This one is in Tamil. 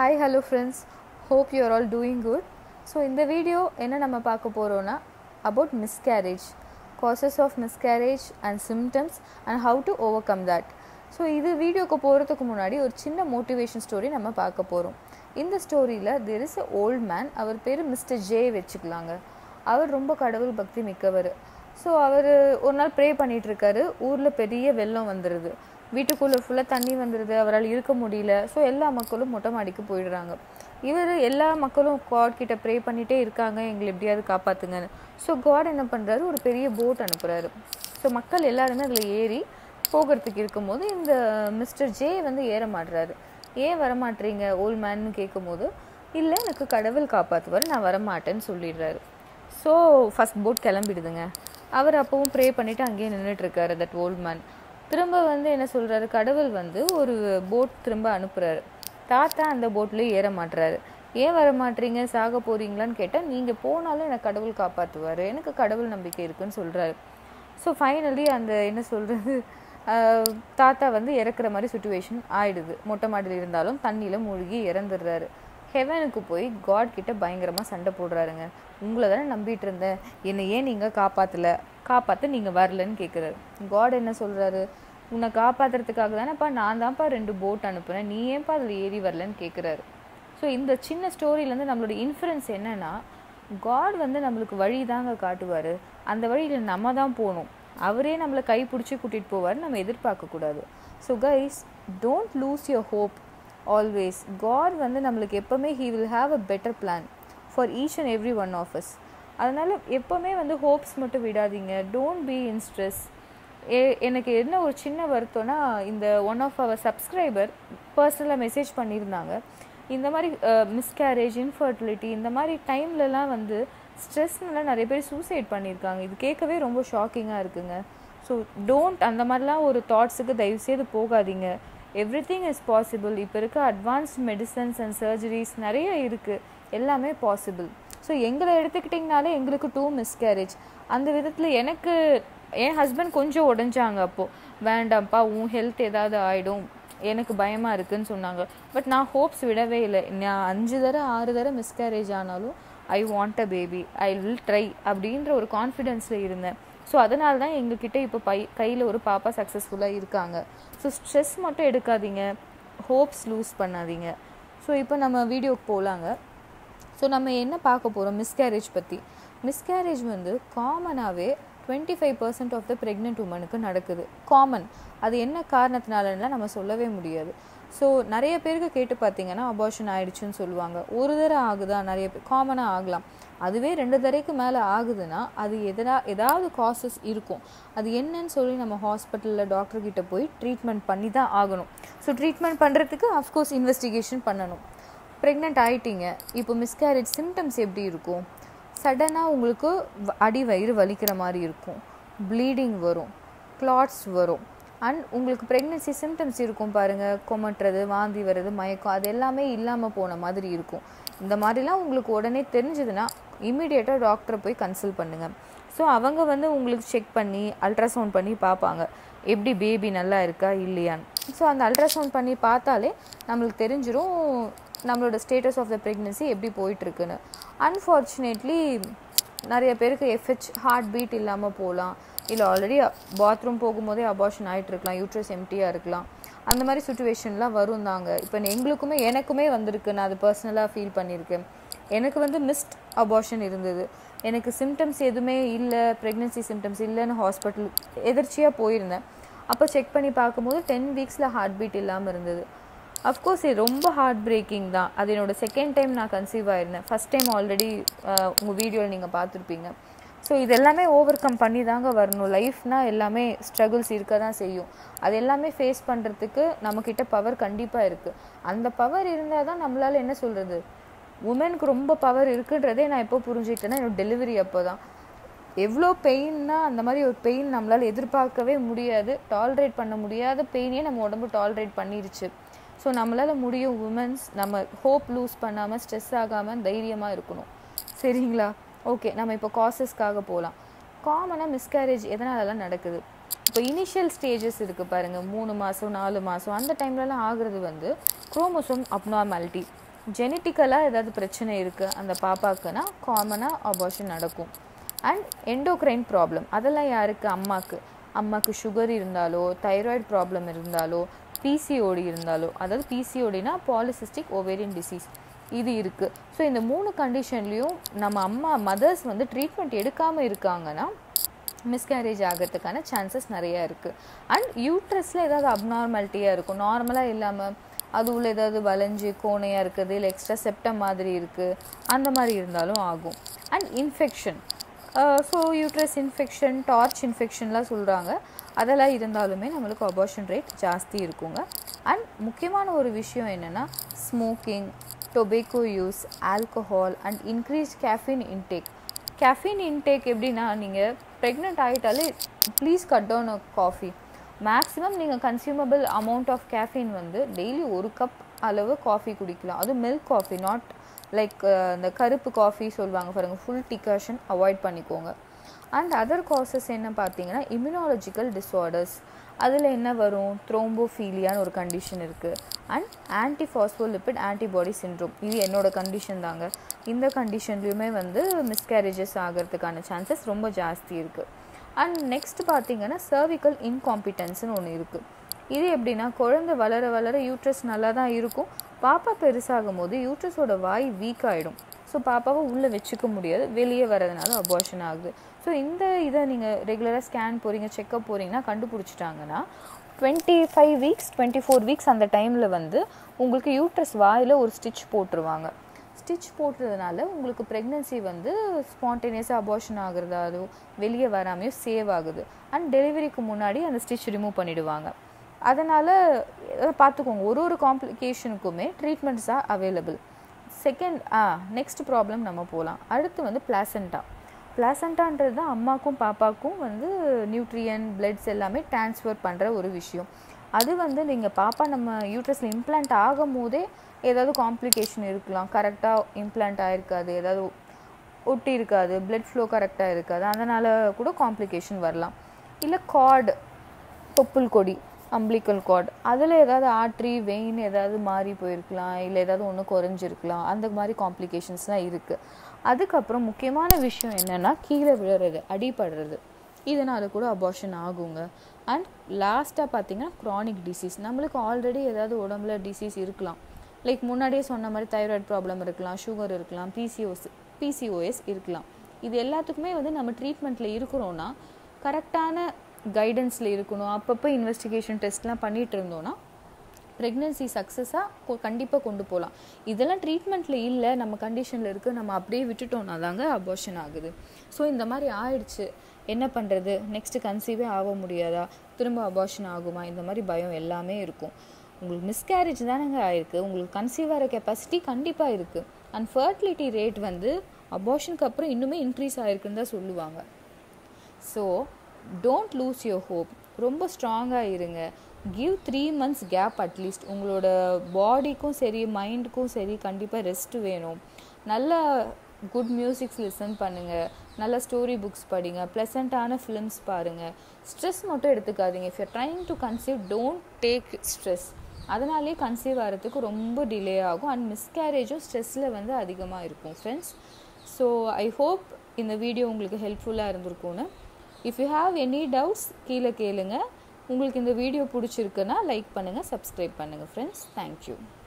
hi hello friends hope you are all doing good so இந்த வீடியோ என்ன நம்ம பார்க்க போகிறோன்னா about miscarriage causes of miscarriage and symptoms and how to overcome that so இது வீடியோக்கு போகிறதுக்கு முன்னாடி ஒரு சின்ன மோட்டிவேஷன் ஸ்டோரி நம்ம பார்க்க போகிறோம் இந்த ஸ்டோரியில் there is a old man அவர் பேர் மிஸ்டர் ஜே வச்சுக்கலாங்க அவர் ரொம்ப கடவுள் பக்தி மிக்கவர் ஸோ அவர் ஒரு நாள் ப்ரே பண்ணிட்டு இருக்காரு ஊரில் பெரிய வெள்ளம் வந்துடுது வீட்டுக்குள்ளே ஃபுல்லாக தண்ணி வந்துடுது அவரால் இருக்க முடியல ஸோ எல்லா மக்களும் மொட்டை மாடிக்கு போயிடுறாங்க இவர் எல்லா மக்களும் காட் கிட்ட ப்ரே பண்ணிகிட்டே இருக்காங்க எங்களை எப்படியாவது காப்பாற்றுங்கன்னு ஸோ காட் என்ன பண்ணுறாரு ஒரு பெரிய போட் அனுப்புகிறாரு ஸோ மக்கள் எல்லாருமே அதில் ஏறி போகிறதுக்கு இருக்கும்போது இந்த மிஸ்டர் ஜே வந்து ஏற மாட்டுறாரு ஏன் வரமாட்டீங்க ஓல்ட் மேன்னு கேட்கும்போது இல்லை எனக்கு கடவுள் காப்பாற்றுவார் நான் வரமாட்டேன்னு சொல்லிடுறாரு ஸோ ஃபஸ்ட் போட் கிளம்பிடுதுங்க அவர் அப்பவும் ப்ரே பண்ணிவிட்டு அங்கேயே நின்றுட்டு இருக்காரு தட் ஓல்ட் மேன் திரும்ப வந்து என்ன சொல்கிறாரு கடவுள் வந்து ஒரு போட் திரும்ப அனுப்புகிறாரு தாத்தா அந்த போட்லேயே ஏற மாட்டுறாரு ஏன் வர மாட்டீங்க சாக போகிறீங்களான்னு கேட்டால் நீங்கள் போனாலும் எனக்கு கடவுள் காப்பாற்றுவார் எனக்கு கடவுள் நம்பிக்கை இருக்குன்னு சொல்கிறாரு ஸோ ஃபைனலி அந்த என்ன சொல்கிறது தாத்தா வந்து இறக்குற மாதிரி சுச்சுவேஷன் ஆயிடுது மொட்டை மாடியில் இருந்தாலும் தண்ணியில் மூழ்கி இறந்துடுறாரு ஹெவனுக்கு போய் காட் கிட்ட பயங்கரமாக சண்டை போடுறாருங்க உங்களை தானே நம்பிட்டு இருந்தேன் என்னை ஏன் நீங்கள் காப்பாற்றல காப்பாற்ற நீங்கள் வரலன்னு கேட்குறாரு காட் என்ன சொல்கிறாரு உன்னை காப்பாற்றுறதுக்காக தானேப்பா நான் தான்ப்பா ரெண்டு போட் அனுப்புனேன் நீ ஏன்ப்பா அதில் ஏறி வரலன்னு கேட்குறாரு ஸோ இந்த சின்ன ஸ்டோரியிலேருந்து நம்மளோட இன்ஃப்ளூயன்ஸ் என்னென்னா காட் வந்து நம்மளுக்கு வழி தாங்க காட்டுவார் அந்த வழியில் நம்ம தான் போகணும் அவரே நம்மளை கை பிடிச்சி கூட்டிகிட்டு போவார் நம்ம எதிர்பார்க்கக்கூடாது so guys don't lose your hope always God வந்து நம்மளுக்கு எப்போவுமே he will have a better plan for each and every one of us அதனால் எப்போவுமே வந்து ஹோப்ஸ் மட்டும் விடாதீங்க டோன்ட் பி இன் ஸ்ட்ரெஸ் ஏ எனக்கு என்ன ஒரு சின்ன வருத்தம்னா இந்த ஒன் ஆஃப் அவர் சப்ஸ்கிரைபர் பர்சனலாக மெசேஜ் பண்ணியிருந்தாங்க இந்த மாதிரி மிஸ்கேரேஜ் இன்ஃபர்டிலிட்டி இந்த மாதிரி டைம்லலாம் வந்து ஸ்ட்ரெஸ்னால நிறைய பேர் சூசைட் பண்ணியிருக்காங்க இது கேட்கவே ரொம்ப ஷாக்கிங்காக இருக்குங்க ஸோ டோன்ட் அந்த மாதிரிலாம் ஒரு தாட்ஸுக்கு தயவுசெய்து போகாதீங்க எவ்ரி திங் இஸ் பாசிபிள் இப்போ இருக்க அட்வான்ஸ்ட் மெடிசன்ஸ் அண்ட் சர்ஜரிஸ் நிறைய இருக்குது எல்லாமே பாசிபிள் ஸோ எங்களை எடுத்துக்கிட்டிங்கனாலே எங்களுக்கு டூ மிஸ்கேரேஜ் அந்த விதத்தில் எனக்கு என் ஹஸ்பண்ட் கொஞ்சம் உடஞ்சாங்க அப்போது வேண்டாம்ப்பா உன் ஹெல்த் ஏதாவது ஆகிடும் எனக்கு பயமாக இருக்குன்னு சொன்னாங்க பட் நான் ஹோப்ஸ் விடவே இல்லை நான் அஞ்சு தடவை ஆறு தடவை மிஸ்கேரேஜ் ஆனாலும் I want a baby I will try அப்படின்ற ஒரு கான்ஃபிடென்ஸில் இருந்தேன் ஸோ அதனால தான் எங்ககிட்ட இப்போ பை கையில் ஒரு பாப்பா சக்ஸஸ்ஃபுல்லாக இருக்காங்க ஸோ ஸ்ட்ரெஸ் மட்டும் எடுக்காதீங்க ஹோப்ஸ் லூஸ் பண்ணாதீங்க ஸோ இப்போ நம்ம வீடியோக்கு போகலாங்க ஸோ நம்ம என்ன பார்க்க போகிறோம் மிஸ்கேரேஜ் பற்றி மிஸ்கேரேஜ் வந்து காமனாகவே twenty five percent of the pregnant உமனுக்கு நடக்குது காமன் அது என்ன காரணத்தினாலலாம் நம்ம சொல்லவே முடியாது ஸோ நிறைய பேருக்கு கேட்டு பார்த்தீங்கன்னா அபார்ஷன் ஆயிடுச்சுன்னு சொல்லுவாங்க ஒரு தடவை ஆகுதா நிறைய பேர் காமனாக ஆகலாம் அதுவே ரெண்டு தடவைக்கு மேலே ஆகுதுன்னா அது எதனா ஏதாவது காசஸ் இருக்கும் அது என்னன்னு சொல்லி நம்ம ஹாஸ்பிட்டலில் டாக்டர்கிட்ட போய் ட்ரீட்மெண்ட் பண்ணி தான் ஆகணும் ஸோ ட்ரீட்மெண்ட் பண்ணுறதுக்கு அஃப்கோர்ஸ் இன்வெஸ்டிகேஷன் பண்ணணும் ப்ரெக்னென்ட் ஆகிட்டீங்க இப்போ மிஸ்கேரேஜ் சிம்டம்ஸ் எப்படி இருக்கும் சடனாக உங்களுக்கு அடி வயிறு வலிக்கிற மாதிரி இருக்கும் ப்ளீடிங் வரும் கிளாட்ஸ் வரும் அண்ட் உங்களுக்கு ப்ரெக்னென்சி சிம்டம்ஸ் இருக்கும் பாருங்கள் கொமட்டுறது வாந்தி வர்றது மயக்கம் அது எல்லாமே இல்லாமல் போன மாதிரி இருக்கும் இந்த மாதிரிலாம் உங்களுக்கு உடனே தெரிஞ்சதுன்னா இமீடியட்டாக டாக்டரை போய் கன்சல்ட் பண்ணுங்கள் ஸோ அவங்க வந்து உங்களுக்கு செக் பண்ணி அல்ட்ராசவுண்ட் பண்ணி பார்ப்பாங்க எப்படி பேபி நல்லா இருக்கா இல்லையான்னு ஸோ அந்த அல்ட்ராசவுண்ட் பண்ணி பார்த்தாலே நம்மளுக்கு தெரிஞ்சிடும் நம்மளோட ஸ்டேட்டஸ் ஆஃப் த ப்ரெக்னென்சி எப்படி போயிட்டுருக்குன்னு அன்ஃபார்ச்சுனேட்லி நிறைய பேருக்கு எஃப்ஹெச் ஹார்ட் பீட் இல்லாமல் போகலாம் இல்லை ஆல்ரெடி பாத்ரூம் போகும்போதே அபார்ஷன் ஆகிட்டு இருக்கலாம் யூட்ரஸ் எம்டியாக இருக்கலாம் அந்த மாதிரி சுச்சுவேஷன்லாம் வரும் தாங்க இப்போ எங்களுக்குமே எனக்குமே வந்திருக்கு நான் அது பர்சனலாக ஃபீல் பண்ணியிருக்கேன் எனக்கு வந்து மிஸ்ட் அபார்ஷன் இருந்தது எனக்கு சிம்டம்ஸ் எதுவுமே இல்லை ப்ரெக்னென்சி சிம்டம்ஸ் இல்லைன்னு ஹாஸ்பிட்டல் எதிர்ச்சியாக போயிருந்தேன் அப்போ செக் பண்ணி பார்க்கும்போது டென் வீக்ஸில் ஹார்ட் பீட் இல்லாமல் இருந்தது அஃப்கோர்ஸ் இது ரொம்ப ஹார்ட் பிரேக்கிங் தான் அது என்னோடய செகண்ட் டைம் நான் கன்சீவ் ஆயிருந்தேன் ஃபஸ்ட் டைம் ஆல்ரெடி உங்கள் வீடியோவில் நீங்கள் பார்த்துருப்பீங்க ஸோ இது எல்லாமே ஓவர் கம் பண்ணி தாங்க வரணும் லைஃப்னால் எல்லாமே ஸ்ட்ரகிள்ஸ் இருக்க தான் செய்யும் அது எல்லாமே ஃபேஸ் பண்ணுறதுக்கு நம்மக்கிட்ட பவர் கண்டிப்பாக இருக்குது அந்த பவர் இருந்தால் தான் நம்மளால் என்ன சொல்கிறது உமனுக்கு ரொம்ப பவர் இருக்குன்றதே நான் எப்போ புரிஞ்சுக்கிட்டேன்னா என்னோட டெலிவரி அப்போ தான் எவ்வளோ பெயின்னா அந்த மாதிரி ஒரு பெயின் நம்மளால் எதிர்பார்க்கவே முடியாது டாலரேட் பண்ண முடியாத பெயினே நம்ம உடம்பு டாலரேட் பண்ணிருச்சு ஸோ நம்மளால் முடியும் உமன்ஸ் நம்ம ஹோப் லூஸ் பண்ணாமல் ஸ்ட்ரெஸ் ஆகாமல் தைரியமாக இருக்கணும் சரிங்களா ஓகே நம்ம இப்போ காசஸ்க்காக போகலாம் காமனாக மிஸ்கேரேஜ் எதனாலலாம் நடக்குது இப்போ இனிஷியல் ஸ்டேஜஸ் இருக்குது பாருங்கள் மூணு மாதம் நாலு மாதம் அந்த டைம்லலாம் ஆகுறது வந்து குரோமோசோம் அப்நார்மாலிட்டி ஜெனட்டிக்கலாக ஏதாவது பிரச்சனை இருக்குது அந்த பாப்பாக்குன்னா காமனாக அபார்ஷன் நடக்கும் அண்ட் எண்டோக்ரைன் ப்ராப்ளம் அதெல்லாம் யாருக்கு அம்மாக்கு அம்மாக்கு சுகர் இருந்தாலோ தைராய்டு ப்ராப்ளம் இருந்தாலோ பிசிஓடி இருந்தாலோ அதாவது பிசிஓடினா பாலிசிஸ்டிக் ஓவேரியன் டிசீஸ் இது இருக்குது ஸோ இந்த மூணு கண்டிஷன்லேயும் நம்ம அம்மா மதர்ஸ் வந்து ட்ரீட்மெண்ட் எடுக்காமல் இருக்காங்கன்னா மிஸ்கேரேஜ் ஆகிறதுக்கான சான்சஸ் நிறையா இருக்குது அண்ட் யூட்ரஸில் ஏதாவது அப்நார்மாலிட்டியாக இருக்கும் நார்மலாக இல்லாமல் அது உள்ள ஏதாவது வளைஞ்சு கோணையாக இருக்குது இல்லை எக்ஸ்ட்ரா செப்டம் மாதிரி இருக்குது அந்த மாதிரி இருந்தாலும் ஆகும் and infection so uterus infection TORCH இன்ஃபெக்ஷன்லாம் சொல்கிறாங்க அதெல்லாம் இருந்தாலுமே நம்மளுக்கு அபார்ஷன் ரேட் ஜாஸ்தி இருக்குங்க அண்ட் முக்கியமான ஒரு விஷயம் என்னென்னா smoking tobacco use alcohol and increase caffeine intake caffeine intake எப்படின்னா நீங்கள் ப்ரெக்னென்ட் ஆகிட்டாலே please cut down a coffee maximum நீங்கள் கன்சியூமபிள் அமௌண்ட் ஆஃப் கேஃபின் வந்து டெய்லி ஒரு கப் அளவு காஃபி குடிக்கலாம் அது மில்க் காஃபி நாட் லைக் இந்த கருப்பு காஃபி சொல்லுவாங்க பாருங்கள் ஃபுல் டிகாஷன் அவாய்ட் பண்ணிக்கோங்க அண்ட் அதர் காசஸ் என்ன பார்த்தீங்கன்னா இம்யூனாலஜிக்கல் டிஸார்டர்ஸ் அதில் என்ன வரும் த்ரோம்போஃபீலியான்னு ஒரு கண்டிஷன் இருக்குது அண்ட் ஆன்டிஃபாஸ்போலிபிட் ஆன்டிபாடி சின்ட்ரோம் இது என்னோட கண்டிஷன் தாங்க இந்த கண்டிஷன்லையுமே வந்து மிஸ்கேரேஜஸ் ஆகிறதுக்கான சான்சஸ் ரொம்ப ஜாஸ்தி இருக்குது அண்ட் நெக்ஸ்ட் பார்த்தீங்கன்னா சர்விக்கல் இன்காம்பிட்டன்ஸ்னு ஒன்று இருக்குது இது எப்படின்னா குழந்தை வளர வளர யூட்ரஸ் நல்லா தான் இருக்கும் பாப்பா பெருசாகும் போது யூட்ரஸோட வாய் வீக் ஆகிடும் ஸோ பாப்பாவை உள்ளே வச்சுக்க முடியாது வெளியே வரதுனால அபார்ஷன் ஆகுது ஸோ இந்த இதை நீங்கள் ரெகுலராக ஸ்கேன் போகிறீங்க செக்கப் போகிறீங்கன்னா கண்டுபிடிச்சிட்டாங்கன்னா twenty five weeks twenty four weeks அந்த டைமில் வந்து உங்களுக்கு யூட்ரஸ் வாயில் ஒரு ஸ்டிச் போட்டுருவாங்க ஸ்டிச் போட்டுறதுனால உங்களுக்கு ப்ரெக்னென்சி வந்து ஸ்பான்டேனியஸாக அபார்ஷன் ஆகுறதாலோ வெளியே வராமையோ சேவ் ஆகுது அண்ட் டெலிவரிக்கு முன்னாடி அந்த ஸ்டிச் ரிமூவ் பண்ணிவிடுவாங்க அதனால் பார்த்துக்கோங்க ஒரு ஒரு காம்ப்ளிகேஷனுக்குமே treatments are available second ah next problem நம்ம போகலாம் அடுத்து வந்து பிளாசண்டா பிளாசண்டான்றது தான் அம்மாக்கும் பாப்பாக்கும் வந்து நியூட்ரியன் பிளட்ஸ் எல்லாமே டிரான்ஸ்ஃபர் பண்ணுற ஒரு விஷயம் அது வந்து நீங்கள் பாப்பா நம்ம யூட்ரஸில் இம்ப்ளான்ட் ஆகும் போதே ஏதாவது காம்ப்ளிகேஷன் இருக்கலாம் கரெக்டாக இம்ப்ளான்ட் ஆகிருக்காது ஏதாவது ஒட்டி இருக்காது பிளட் ஃப்ளோ கரெக்டாக இருக்காது அதனால் கூட காம்ப்ளிகேஷன் வரலாம் இல்லை கார்டு தொப்புள் கொடி அம்பிளிக்கல் கார்டு அதில் ஏதாவது ஆட்ரி வெயின் ஏதாவது மாறி போயிருக்கலாம் இல்லை ஏதாவது ஒன்று குறைஞ்சிருக்கலாம் அந்த மாதிரி காம்ப்ளிகேஷன்ஸ்லாம் இருக்குது அதுக்கப்புறம் முக்கியமான விஷயம் என்னென்னா கீழே விழுறது அடிபடுறது இதனால் கூட அபார்ஷன் ஆகுங்க அண்ட் லாஸ்ட்டாக பார்த்தீங்கன்னா க்ரானிக் டிசீஸ் நம்மளுக்கு ஆல்ரெடி ஏதாவது உடம்புல டிசீஸ் இருக்கலாம் லைக் முன்னாடியே சொன்ன மாதிரி தைராய்டு ப்ராப்ளம் இருக்கலாம் சுகர் இருக்கலாம் பிசிஓஸ் பிசிஓஎஸ் இருக்கலாம் இது எல்லாத்துக்குமே வந்து நம்ம ட்ரீட்மெண்ட்டில் இருக்கிறோன்னா கரெக்டான கைடன்ஸில் இருக்கணும் அப்பப்போ இன்வெஸ்டிகேஷன் டெஸ்ட்லாம் பண்ணிகிட்டு இருந்தோன்னா ப்ரெக்னென்சி சக்ஸஸாக கண்டிப்பாக கொண்டு போகலாம் இதெல்லாம் ட்ரீட்மெண்ட்டில் இல்லை நம்ம கண்டிஷனில் இருக்குது நம்ம அப்படியே விட்டுட்டோம்னா தாங்க அபார்ஷன் ஆகுது ஸோ இந்த மாதிரி ஆயிடுச்சு என்ன பண்ணுறது நெக்ஸ்ட்டு கன்சீவே ஆக முடியாதா திரும்ப அபார்ஷன் ஆகுமா இந்த மாதிரி பயம் எல்லாமே இருக்கும் உங்களுக்கு மிஸ்கேரேஜ் தானேங்க ஆயிருக்கு உங்களுக்கு கன்சீவ் ஆகிற கெப்பாசிட்டி கண்டிப்பாக இருக்குது அண்ட் ஃபர்டிலிட்டி ரேட் வந்து அபார்ஷனுக்கு அப்புறம் இன்னுமே இன்க்ரீஸ் ஆகிருக்குன்னு தான் சொல்லுவாங்க so don't lose your hope ரொம்ப ஸ்ட்ராங்காக இருங்க give three months gap at least உங்களோட பாடிக்கும் சரி மைண்டுக்கும் சரி கண்டிப்பாக ரெஸ்ட் வேணும் நல்ல குட் மியூசிக்ஸ் லிசன் பண்ணுங்கள் நல்ல ஸ்டோரி புக்ஸ் படிங்க ப்ளசண்ட்டான ஃபிலிம்ஸ் பாருங்கள் ஸ்ட்ரெஸ் மட்டும் எடுத்துக்காதீங்க if you're trying to conceive don't take stress அதனாலே கன்சீவ் ஆகிறதுக்கு ரொம்ப டிலே ஆகும் அண்ட் மிஸ்கேரேஜும் ஸ்ட்ரெஸ்ஸில் வந்து அதிகமாக இருக்கும் ஃப்ரெண்ட்ஸ் ஸோ ஐ ஹோப் இந்த வீடியோ உங்களுக்கு ஹெல்ப்ஃபுல்லாக இருந்திருக்கும்னு if you have any doubts கீழே கேளுங்க உங்களுக்கு இந்த வீடியோ பிடிச்சிருக்குன்னா லைக் பண்ணுங்கள் சப்ஸ்கிரைப் பண்ணுங்கள் ஃப்ரெண்ட்ஸ் தேங்க்யூ